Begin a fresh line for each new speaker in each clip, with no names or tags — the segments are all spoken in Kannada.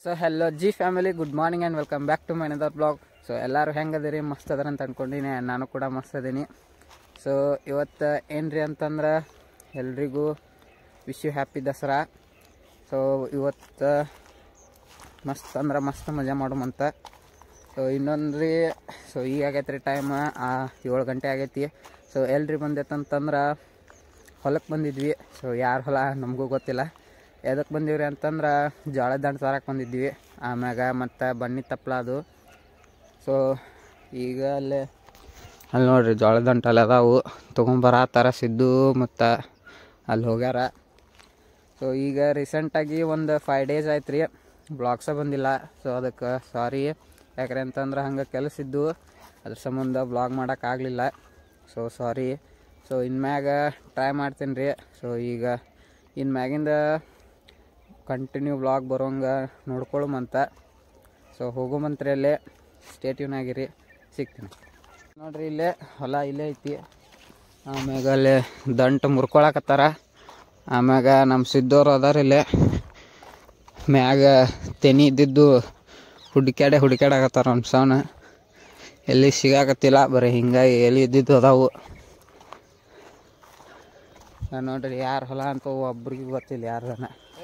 So hello ji family good morning and welcome back to my another blog so ಎಲ್ಲರೂ ಹೆಂಗದಿರಿ ಮಸ್ತ್ ಅದಾರ ಅಂತ ಅಂದ್ಕೊಂಡಿನಿ ನಾನು ಕೂಡ ಮಸ್ತ್ ಅದೀನಿ ಸೊ ಇವತ್ತು ಏನು ರೀ ಅಂತಂದ್ರೆ ಎಲ್ರಿಗೂ wish you happy Dasara so ಇವತ್ತು ಮಸ್ತ್ ಅಂದ್ರೆ ಮಸ್ತ್ ಮಜಾ ಮಾಡೋಮಂತ ಸೊ ಇನ್ನೊಂದು ರೀ ಸೊ ಈಗ ಆಗೈತೆ ರೀ ಟೈಮ್ ಏಳು ಗಂಟೆ ಆಗೈತಿ ಸೊ ಎಲ್ರಿ ಬಂದೈತಂತಂದ್ರೆ ಹೊಲಕ್ಕೆ ಬಂದಿದ್ವಿ ಸೊ ಯಾರ ಹೊಲ ನಮಗೂ ಗೊತ್ತಿಲ್ಲ ಎದಕ್ಕೆ ಬಂದೀವ್ರಿ ಅಂತಂದ್ರೆ ಜೋಳದ ದಂಡು ಸಾರಕ್ಕೆ ಬಂದಿದ್ವಿ ಆಮ್ಯಾಗ ಮತ್ತು ಬನ್ನಿ ತಪ್ಪಲ ಅದು ಸೊ ಈಗ ಅಲ್ಲೇ ಅಲ್ಲಿ ನೋಡ್ರಿ ಜೋಳದ ದಂಟು ಅಲ್ಲಿ ಅದಾವು ತೊಗೊಂಬರತ್ತಾರ ಸಿದ್ದು ಮತ್ತು ಅಲ್ಲಿ ಹೋಗ್ಯಾರ ಸೊ ಈಗ ರೀಸೆಂಟಾಗಿ ಒಂದು ಫೈವ್ ಡೇಸ್ ಆಯ್ತು ರೀ ಬ್ಲಾಗ್ಸ ಬಂದಿಲ್ಲ ಸೊ ಅದಕ್ಕೆ ಸಾರಿ ಯಾಕ್ರೆ ಅಂತಂದ್ರೆ ಹಂಗೆ ಕೆಲಸ ಇದ್ದು ಅದ್ರ ಸಂಬಂಧ ಬ್ಲಾಗ್ ಮಾಡೋಕ್ಕಾಗಲಿಲ್ಲ ಸೊ ಸಾರಿ ಸೊ ಇನ್ಮ್ಯಾಗ ಟ್ರೈ ಮಾಡ್ತೀನಿ ರೀ ಸೊ ಈಗ ಇನ್ಮ್ಯಾಗಿಂದ ಕಂಟಿನ್ಯೂ ಬ್ಲಾಗ್ ಬರೋಂಗೆ ನೋಡ್ಕೊಳ್ಳುಮಂತ ಸೊ ಹೋಗುಮಂತ್ರಿ ಅಲ್ಲೇ ಸ್ಟೇಟ್ಯೂನ್ ಆಗಿರಿ ಸಿಗ್ತೀನಿ ನೋಡ್ರಿ ಇಲ್ಲೇ ಹೊಲ ಇಲ್ಲೇ ಐತಿ ಆಮ್ಯಾಗ ಅಲ್ಲಿ ದಂಟು ಮುರ್ಕೊಳಕತ್ತಾರ ಆಮ್ಯಾಗ ನಮ್ಮ ಸಿದ್ದೋರು ಅದಾರ ಇಲ್ಲೇ ಮ್ಯಾಗ ತೆನಿ ಇದ್ದಿದ್ದು ಹುಡುಕ್ಯಾಡೆ ಹುಡುಕ್ಯಾಡಕತ್ತಾರ ಅವ್ನ ಸವನ ಎಲ್ಲಿ ಸಿಗಾಕತ್ತಿಲ್ಲ ಬರೀ ಹಿಂಗಾಗಿ ಎಲ್ಲಿ ಇದ್ದಿದ್ದು ಅದಾವು ನಾನ್ ನೋಡ್ರಿ ಯಾರ ಹೊಲ ಅಂತ ಒಬ್ರಿಗೆ ಗೊತ್ತಿಲ್ಲ ಯಾರ್ದನ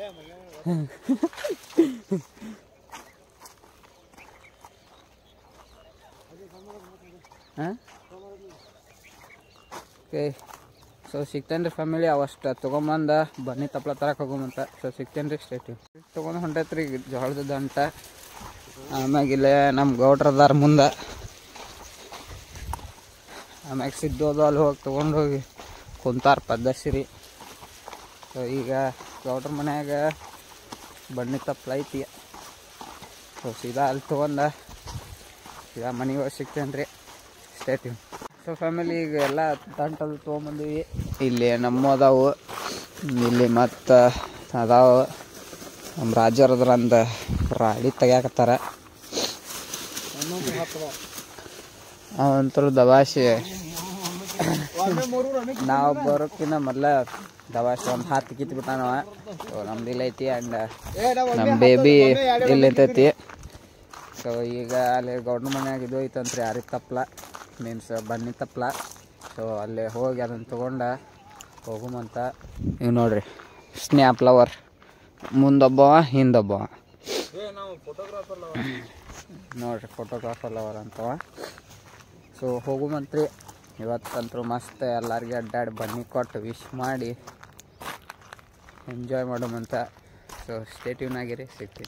ಹಾಂ ಓಕೆ ಸೊ ಸಿಗ್ತೇನೆ ರೀ ಫ್ಯಾಮಿಲಿ ಅವಷ್ಟು ತೊಗೊಂಬಂದ ಬನ್ನಿ ತಪ್ಪಲ ತರಕ್ಕೆ ಹೋಗೋಮಂತ ಸೊ ಸಿಗ್ತೇನೆ ರೀ ಸ್ಟೇಟ್ ತೊಗೊಂಡು ಹೊಂಟೈತೆ ರೀ ಜೋಳದ ದಂಟ ಆಮ್ಯಾಗ ಇಲ್ಲೇ ನಮ್ಮ ಗೌಡ್ರದಾರ ಮುಂದೆ ಆಮ್ಯಾಗ ಸಿದ್ದೋದು ಅಲ್ಲಿ ಹೋಗಿ ತೊಗೊಂಡು ಹೋಗಿ ಕುಂತಾರ ಪದ್ದಸಿರಿ ಸೊ ಈಗ ಗೌಡ್ರ ಮನ್ಯಾಗ ಬನ್ನಿ ತಪ್ಪಲ ಐತಿ ಸೊ ಸೀದಾ ಅಲ್ಲಿ ತೊಗೊಂಡ ಸೀದಾ ಮನೆಗೆ ಹೋಗಿ ಸಿಗ್ತೇನೆ ರೀ ಸ್ಟೇಟ್ ಸೊ ಫ್ಯಾಮಿಲಿ ಈಗ ಎಲ್ಲ ದಂಟಲ್ಲಿ ತೊಗೊಂಬಂದಿವಿ ಇಲ್ಲಿ ನಮ್ಮ ಅದಾವು ಇಲ್ಲಿ ಮತ್ತು ಅದಾವು ನಮ್ಮ ರಾಜರದ್ರಂದ ರಾಡಿ ತೆಗ್ಯಾಕತ್ತಾರ ಅವಂತರು ದವಾಸಿ ನಾವು ಬರೋಕ್ಕಿಂತ ಮೊದಲ ದವಾಸಿ ಒಂದು ಹತ್ತು ಕಿತ್ತು ಬಿಟ್ಟಾನವ ಸೊ ನಮ್ದು ಇಲ್ಲ ಐತಿ ಆ್ಯಂಡ್ ನಮ್ಮ ಬೇಬಿ ಇಲ್ಲಿ ನಿಂತೈತಿ ಸೊ ಈಗ ಅಲ್ಲಿ ಗೌಡ್ನ ಮನ್ಯಾಗ ಇದು ಐತಂತ್ರಿ ಯಾರಿ ತಪ್ಪಲ ಮೀನ್ಸ್ ಬನ್ನಿ ತಪ್ಪಲ ಸೊ ಅಲ್ಲಿ ಹೋಗಿ ಅದನ್ನು ತೊಗೊಂಡ ಹೋಗುಮಂತ ಈಗ ನೋಡ್ರಿ ಸ್ನ್ಯಾಪ್ ಲವರ್ ಮುಂದೊಬ್ಬವ ಹಿಂದೊಬ್ಬವ ನೋಡ್ರಿ ಫೋಟೋಗ್ರಾಫರ್ ಲವರ್ ಅಂತವ ಸೊ ಹೋಗುಮಂತ್ರಿ ಇವತ್ತಂತೂ ಮಸ್ತ್ ಎಲ್ಲರಿಗೆ ಅಡ್ಡಾಡಿ ಬನ್ನಿ ಕೊಟ್ಟು ವಿಶ್ ಮಾಡಿ ಎಂಜಾಯ್ ಮಾಡೋಮಂತ ಸೊ ಸ್ಟೇಟ್ಯೂನ್ ಆಗಿರಿ ಸಿಗ್ತೀವಿ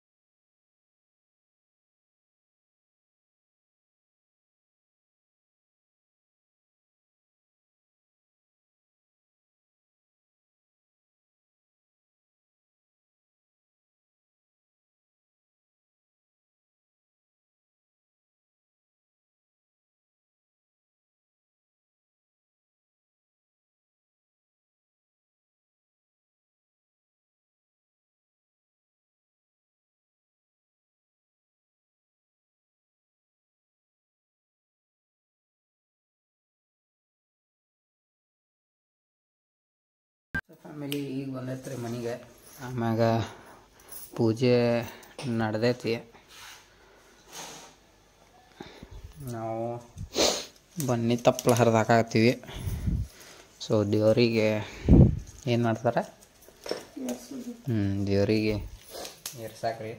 ಫ್ಯಾಮಿಲಿ ಈಗ ಬಂದೈತ್ರಿ ಮನೆಗೆ ಆಮ್ಯಾಗ ಪೂಜೆ ನಡೆದೈತಿ ನಾವು ಬನ್ನಿ ತಪ್ಪಲ ಹರಿದಾಕತ್ತೀವಿ ಸೊ ದೇವರಿಗೆ ಏನು ಮಾಡ್ತಾರೆ ಹ್ಞೂ ದೇವರಿಗೆ ಏರ್ಸಾಕ್ರಿ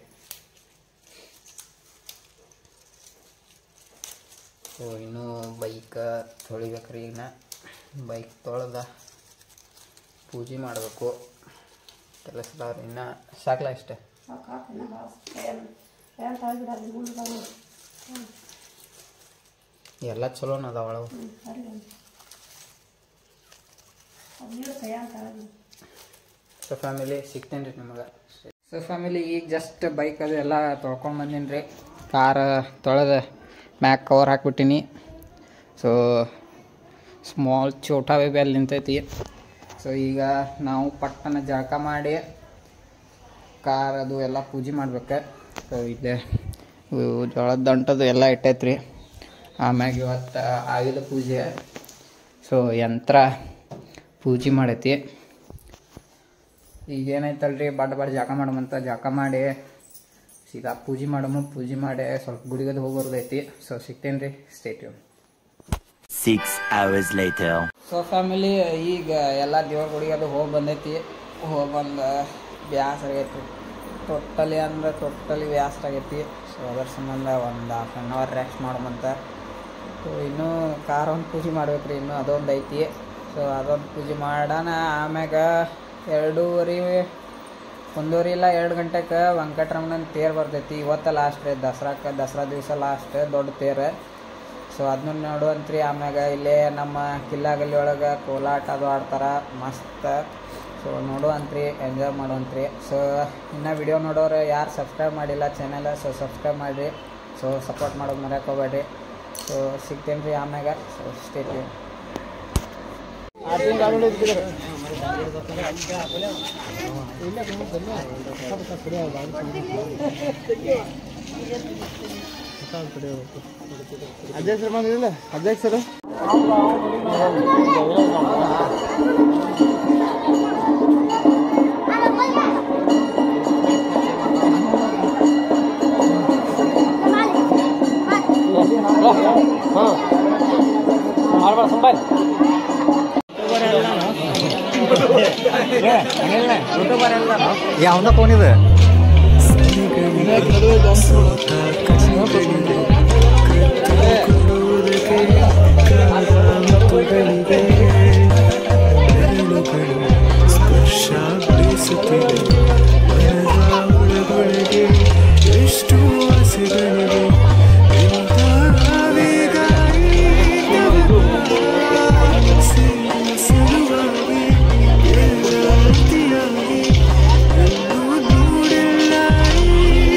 ಸೊ ಇನ್ನೂ ಬೈಕ್ ತೊಳಿಬೇಕ್ರಿ ಈಗ ಬೈಕ್ ತೊಳೆದ ಪೂಜೆ ಮಾಡಬೇಕು ಕೆಲಸದವ್ರು ಇನ್ನು ಸಾಕಲ್ಲ ಇಷ್ಟೇ ಎಲ್ಲ ಚಲೋನ ಅದಾವ ಒಳವು ಸೊ ಫ್ಯಾಮಿಲಿ ಸಿಗ್ತೇನೆ ರೀ ನಿಮಗೆ ಸೊ ಫ್ಯಾಮಿಲಿ ಈಗ ಜಸ್ಟ್ ಬೈಕ್ ಅದು ಎಲ್ಲ ತೊಳ್ಕೊಂಡು ಬಂದೀನಿ ರೀ ಕಾರ ತೊಳೆದ ಮ್ಯಾಕ್ ಕವರ್ ಹಾಕ್ಬಿಟ್ಟಿನಿ ಸೊ ಸ್ಮಾಲ್ ಚೋಟಾ ಬೇಬಿ ಅಲ್ಲಿ ನಿಂತೈತಿ ಸೊ ಈಗ ನಾವು ಪಟ್ಟನ ಜಳಕ ಮಾಡಿ ಕಾರ್ ಅದು ಎಲ್ಲ ಪೂಜೆ ಮಾಡ್ಬೇಕು ಸೊ ಇಲ್ಲೇ ಇವು ಜೋಳದ ದಂಟದು ಎಲ್ಲ ಇಟ್ಟೈತ್ರಿ ಆಮ್ಯಾಗ ಇವತ್ತು ಆಯುಧ ಪೂಜೆ ಸೊ ಯಂತ್ರ ಪೂಜೆ ಮಾಡೈತಿ ಈಗ ಏನಾಯ್ತಲ್ರಿ ಬಡ್ ಬಡ್ ಜಾಕ ಮಾಡಮಂತ ಜಾಕ ಮಾಡಿ ಈಗ ಪೂಜೆ ಮಾಡಮ್ಮ ಪೂಜೆ ಮಾಡಿ ಸ್ವಲ್ಪ ಗುಡಿಗದು ಹೋಗೋರ್ದೈತಿ ಸೊ ಸಿಗ್ತೇನೆ ರೀ stay tuned
Six hours later.
So family ಈಗ ಎಲ್ಲ ದೇವ್ರ ಗುಡಿಗೆ ಅದು ಹೋಗಿ ಬಂದೈತಿ ಹೋಗಿ ಬಂದು ಬ್ಯಾಸರ ಆಗೈತಿ ಟೋಟಲಿ ಅಂದ್ರೆ ಟೋಟಲಿ ಬ್ಯಾಸರ ಆಗೈತಿ ಸೊ ಅದ್ರ ಸಂಬಂಧ ಒಂದು ಹಾಫ್ ಆನ್ ಅವರ್ ರೆಸ್ಟ್ ಮಾಡಮಂತ ಸೊ ಇನ್ನೂ ಕಾರ ಒಂದು ಪೂಜೆ ಮಾಡ್ಬೇಕು ರೀ ಇನ್ನೂ ಅದೊಂದು ಐತಿ ಸೊ ಅದೊಂದು ಪೂಜೆ ಮಾಡೋಣ ಆಮ್ಯಾಗ ಎರಡೂವರೆ ಒಂದೂವರೆ ಇಲ್ಲ ಎರಡು ಗಂಟೆಗೆ ವೆಂಕಟರಮಣನ ತೇರು ಬರ್ತೈತಿ ಇವತ್ತ ಲಾಸ್ಟ್ ರೀ ದಸರಾಕ್ಕೆ ದಸರಾ ದಿವಸ ಲಾಸ್ಟ್ ದೊಡ್ಡ ತೇರು ಸೊ ಅದನ್ನ ನೋಡುವಂತ್ರಿ ಆಮ್ಯಾಗ ಇಲ್ಲೇ ನಮ್ಮ ಕಿಲ್ಲಾಗಲ್ಲಿ ಒಳಗೆ ಕೋಲಾಟ ಅದು ಆಡ್ತಾರ ಮಸ್ತ್ ಸೊ ನೋಡುವಂತ್ರಿ ಎಂಜಾಯ್ ಮಾಡುವಂತ್ರಿ ಸೊ ಇನ್ನು ವಿಡಿಯೋ ನೋಡೋರು ಯಾರು ಸಬ್ಸ್ಕ್ರೈಬ್ ಮಾಡಿಲ್ಲ ಚಾನೆಲ್ ಸೊ ಸಬ್ಸ್ಕ್ರೈಬ್ ಮಾಡಿರಿ ಸೊ ಸಪೋರ್ಟ್ ಮಾಡೋದು ಮರ್ಯಾಕೆ ಹೋಗ್ಬೇಡ್ರಿ ಸೊ ಸಿಗ್ತೇನೆ ರೀ ಆಮ್ಯಾಗ ಸೊ ಸ್ಟೇಟ್
ಅಧ್ಯಕ್ಷರು ಬಂದಿಲ್ಲ ಅಧ್ಯಕ್ಷರು
ಯಾವ್ದ ಫೋನ್ ಇದು
ಎಷ್ಟು ಆಸೆಗಳಿಗೆ ಇಂಥ ವೇಗ ಸಲುವಾಗಿ ಎಲ್ಲ ಅತಿಯಾಗಿ ಎಲ್ಲೂ ನೋಡಿಲ್ಲ ಈ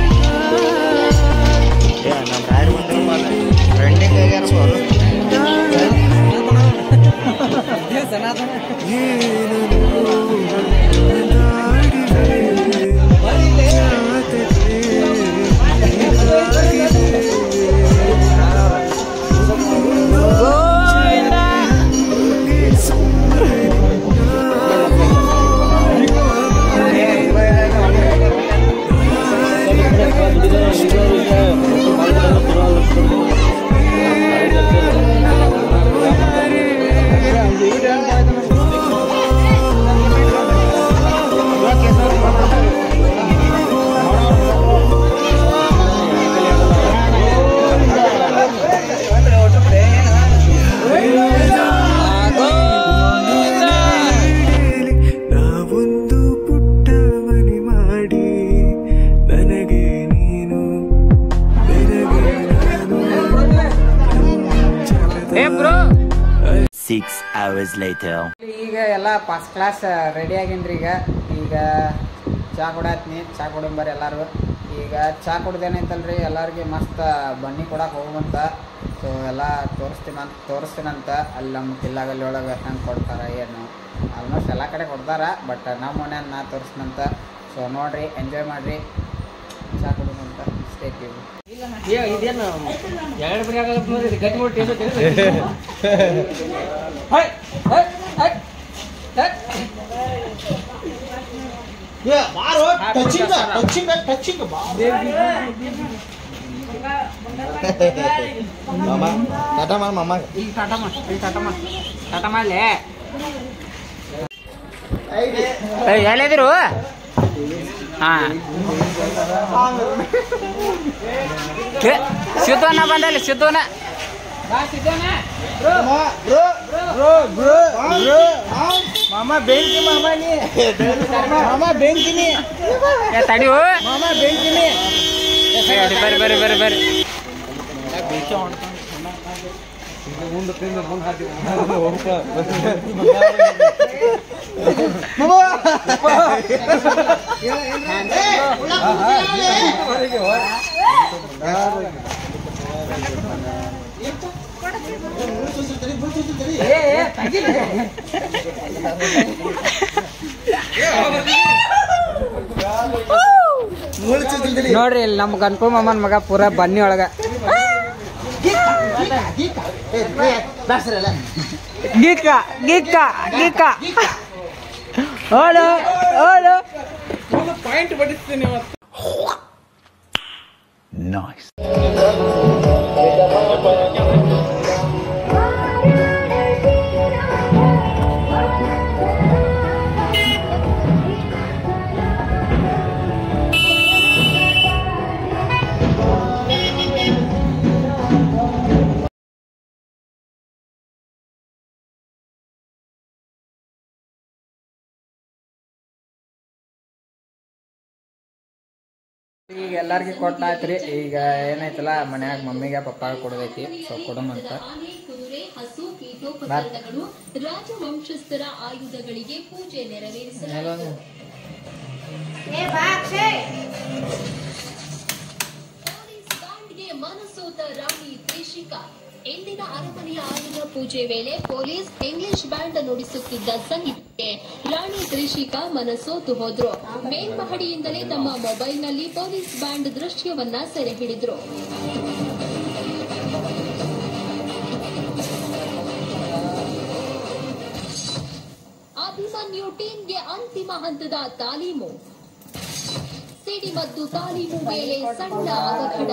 ನಾವೊಂದು ಪುಟ್ಟ ಮನೆ ಮಾಡಿ ನನಗೆ ನೀನು ನನಗೆ ನಾನು
ಏ ಬ್ರೋ
Six hours later.
ಈಗ ಎಲ್ಲ ಫಸ್ಟ್ ಕ್ಲಾಸ್ ರೆಡಿ ಆಗೇನ್ರಿ ಈಗ ಈಗ ಚಾ ಕುಡಾತ್ನಿ ಚಾ ಕುಡಿಂಬರಿ ಎಲ್ಲಾರು ಈಗ ಚಾ ಕುಡ್ದೇನೈತಲ್ರಿ ಎಲ್ಲರಿಗೆ ಮಸ್ತ್ ಬನ್ನಿ ಕೊಡಕ್ಕೆ ಹೋಗುವಂತ ಸೊ ಎಲ್ಲ ತೋರಿಸ್ತೀನಂತ ತೋರಿಸ್ತೀನಂತ ಅಲ್ಲಿ ನಮ್ಮ ಕಿಲ್ಲಾಗಲ್ಲಿ ಒಳಗೆ ಹೆಂಗೆ ಕೊಡ್ತಾರ ಏನು ಆಲ್ಮೋಸ್ಟ್ ಎಲ್ಲ ಕಡೆ ಕೊಡ್ತಾರ ಬಟ್ ನಮ್ಮ ಮನೆ ನಾ ತೋರಿಸ್ತೀನಂತ ಸೊ ನೋಡ್ರಿ ಎಂಜಾಯ್ ಮಾಡ್ರಿ ಚಾ ಕುಡಿದಂತ ಸ್ಟೇಟಿವ್
ಮಾಮ ಟಾಟಾ ಮಾಡ ಮಾಮ
ಈಗ ಟಾಟಾ ಮಾಡಿ ಈಗ ಟಾಟಾ ಮಾಡಿ ಟಾಟಾ ಮಾಡಲಿ ಎಲ್ಲಿದ್ರು ಹಾಂ ಸಿದ್ದೋನ ಬಂದಲ್ಲಿ ಸಿದ್ದೋನ ಬಾ ಸಿದ್ದೋನ
ಮಾಮ ಬೆಂಕಿ ಮಾಮ ನೀ ಮಾಮ ಬೆಂಕಿ ನೀ
ಏ ತಡಿವು
ಮಾಮ ಬೆಂಕಿ ನೀ
ಬರ್ರಿ ಬರ್ರಿ ಬರ್ರಿ ಬರ್ರಿ ನೋಡ್ರಿ ಇಲ್ಲಿ ನಮ್ಮ ಗನ್ಪು ಮಾಮನ್ ಮಗ ಪೂರ ಬನ್ನಿ ಒಳಗ ಗೀಕ ಗೀಕ ಗೀಕ ಓಡು ಓಡು
ಪಾಯಿಂಟ್ ಬಡಿಸ್ತೀನಿ ಇವತ್ತು
Nice.
ಈಗ ಎಲ್ಲಾರ್ಗಿ ಕೊಟ್ಟಾಯ್ತ್ರಿ ಈಗ ಏನೈತಲ್ಲ ಮನ್ಯಾಗ ಮಮ್ಮಿಗೆ ಪಪ್ಪಾಗ ಕೊಡದೈತಿ ಸೊ ಕೊಡಮಂತ
ಆನೆ ಕುದುರೆ ಹಸು ಪೀಠೋಪಕರಣಗಳು ರಾಜವಂಶಸ್ಥರ ಆಯುಧಗಳಿಗೆ ಪೂಜೆ ನೆರವೇರಿಸಲಾಯಿತು ಪೊಲೀಸ್ ಬ್ಯಾಂಡ್ಗೆ ಮನಸೋತ ರಾಣಿ ತ್ರಿಷಿಕಾ ಇಂದಿನ ಅರಮನೆಯ ಆಯುಧ ಪೂಜೆ ವೇಳೆ ಪೊಲೀಸ್ ಇಂಗ್ಲಿಷ್ ಬ್ಯಾಂಡ್ ನುಡಿಸುತ್ತಿದ್ದ ಸಂಗೀತಕ್ಕೆ ರಾಣಿ ತ್ರಿಷಿಕಾ ಮನಸೋತು ಹೋದ್ರು ಮೇಲ್ಮಹಡಿಯಿಂದಲೇ ತಮ್ಮ ಮೊಬೈಲ್ನಲ್ಲಿ ಪೊಲೀಸ್ ಬ್ಯಾಂಡ್ ದೃಶ್ಯವನ್ನ ಸೆರೆ ಹಿಡಿದ್ರು ಅಭಿಮನ್ಯು ಟೀಮ್ಗೆ ಅಂತಿಮ ಹಂತದ ತಾಲೀಮು ಸಿಡಿಮದ್ದು ತಾಲೀಮು ವೇಳೆ ಸಣ್ಣ ಅವಘಡ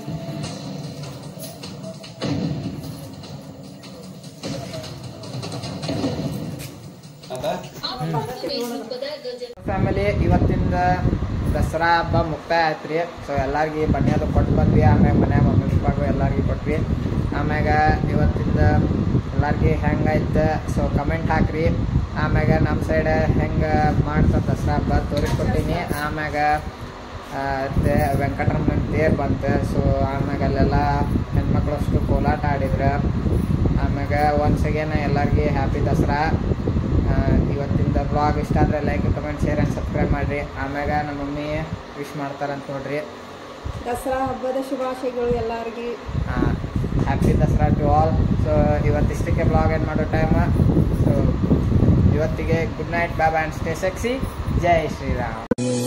ಅಭಿಮನ್ಯು ನೇತೃತ್ವದ ಗಜ
ಫ್ಯಾಮಿಲಿ ಇವತ್ತಿಂದ ದಸರಾ ಹಬ್ಬ ಮುಕ್ತಾಯ ಆಯ್ತ್ರಿ ಸೊ ಎಲ್ಲಾರ್ಗಿ ಬನ್ನಿಯೋದು ಕೊಟ್ಟು ಬಂದ್ವಿ ಆಮ್ಯಾಗ ಮನ್ಯಾಗ ಮಮ್ಮಿ ಪಪ್ಪಾಗೂ ಎಲ್ಲಾರ್ಗಿ ಕೊಟ್ವಿ ಆಮ್ಯಾಗ ಇವತ್ತಿಂದ ಎಲ್ಲಾರ್ಗಿ ಹೆಂಗಾಯ್ತು ಸೊ ಕಮೆಂಟ್ ಹಾಕ್ರಿ ಆಮ್ಯಾಗ ನಮ್ಮ ಸೈಡ್ ಹೆಂಗೆ ಮಾಡ್ತಾರೆ ದಸರಾ ಹಬ್ಬ ತೋರಿಸ್ಕೊಟ್ಟಿನಿ ಆಮ್ಯಾಗ ಆ, ತೆ ವೆಂಕಟರಮಣ ತೇರ್ ಬಂತು ಸೊ ಆಮ್ಯಾಗ ಅಲ್ಲೆಲ್ಲ ಹೆಣ್ಮಕ್ಳು ಅಷ್ಟು ಕೋಲಾಟ ಆಡಿದ್ರು ಆಮ್ಯಾಗ ಒನ್ಸ್ ಅಗೇನ್ ಎಲ್ಲರಿಗೂ ಹ್ಯಾಪಿ ದಸರಾ ಆ, ಇವತ್ತಿಂದ ಬ್ಲಾಗ್ ಇಷ್ಟ ಆದರೆ like comment share and subscribe ಮಾಡಿರಿ ಆಮ್ಯಾಗ ನಮ್ಮ ಮಮ್ಮಿ ವಿಶ್ ಮಾಡ್ತಾರಂತ ನೋಡ್ರಿ
ದಸರಾ ಹಬ್ಬದ ಶುಭಾಶಯಗಳು ಎಲ್ಲರಿಗೂ
happy Dasara to all so ಇವತ್ತಿಷ್ಟಕ್ಕೆ ಬ್ಲಾಗ್ ಏನು ಮಾಡೋ ಟೈಮ್ ಸೊ ಇವತ್ತಿಗೆ good night bye and stay sexy Jai Shriram